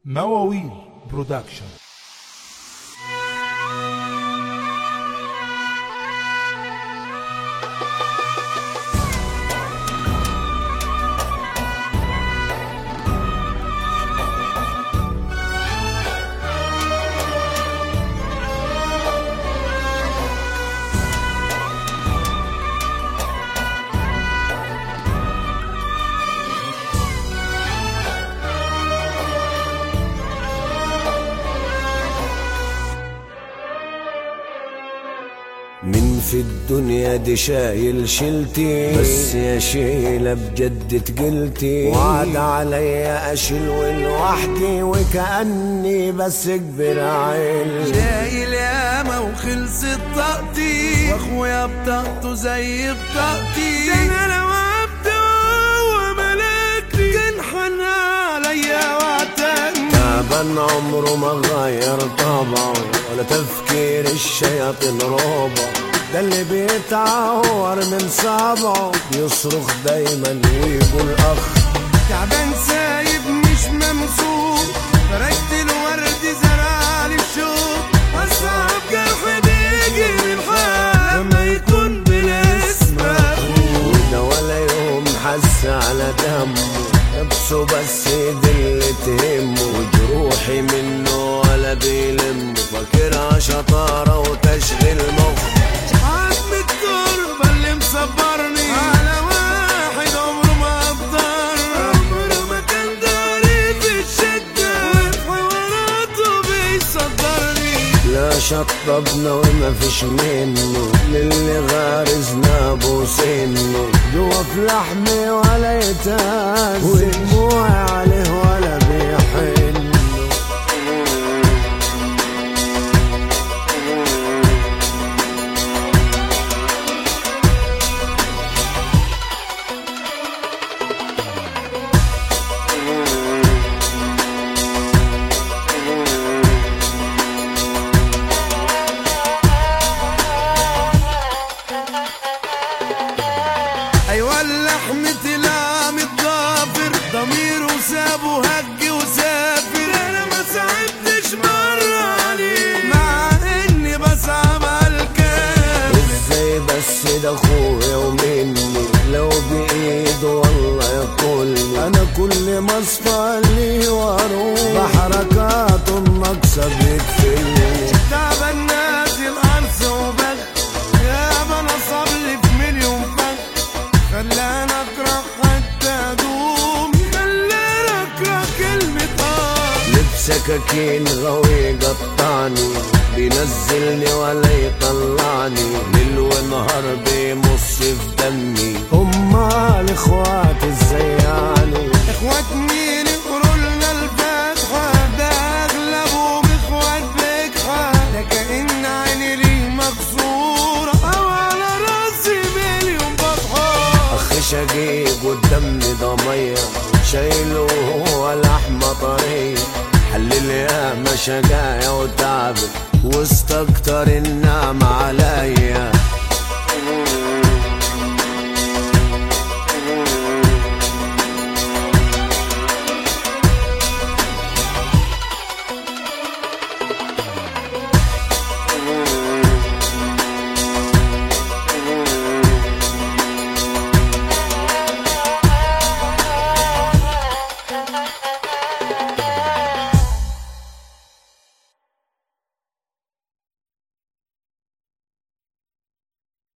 مواويل برودكشن من في الدنيا دي شايل شلتي بس يا شيلة بجد تقلتي وعد عليا اشيل لوحدي وكأني بس كبر عيل شايل ياما وخلصت طاقتي واخويا بطاقته زي بطاقتي ده انا لو عبد هو ملكني كان حن عليا وعتقني تعبان عمره ما غير طبعه ولا تفكير الشياطين ربع ده اللي بيتعور من صابعه بيصرخ دايما ويقول اخ تعبان سايب مش ممسوك فرجت الورد زرع الشوق اصعب جرح بيجي من حال لما يكون بالاسم اخوك ده ولا يوم حس على دمه نفسه بس دي اللي تهمه وجروحي منه ولا بيلم فاكرها شطارة وتشغيل مخ عزم التربة اللي مصبرني على واحد عمره ما قدر عمره ما كان داري في الشدة وفي حواراته بيصدرني لا شطبنا وما فيش منه للي غارزنا بوسنه جوا في لحمي ولا يتهز ودموعي عليه ولا بيحن ايوه اللحم طلع متضافر ضميره سابه هج وسافر انا ما صعبتش مرة عليه مع اني بصعب على الكافر ازاي بس ده اخويا ومني لو بايده والله يقولني انا كل ما اصفى لي واروح بحركاته الناقصه بيكفلني تعبان نازل ارض وبغ يابا انا صبلي في مليون فخ خلاني اكره حتى ادوم خلاني اكره كلمة اه لبسكاكين غوي قطعني بينزلني ولا يطلعني ليل ونهار بيمص في دمي امال اخواتي ازاي يعني اخوات مين يقروا لنا الفاتحة ده اغلبهم اخوات بجحة ده كأن عيني ليه مكسورة او على راسي مليون فتحة اخ شقيق والدم ده ميه شايله وهو لحمه طريه حلل يا مشقايا وتعبت واستكتر النعم عليا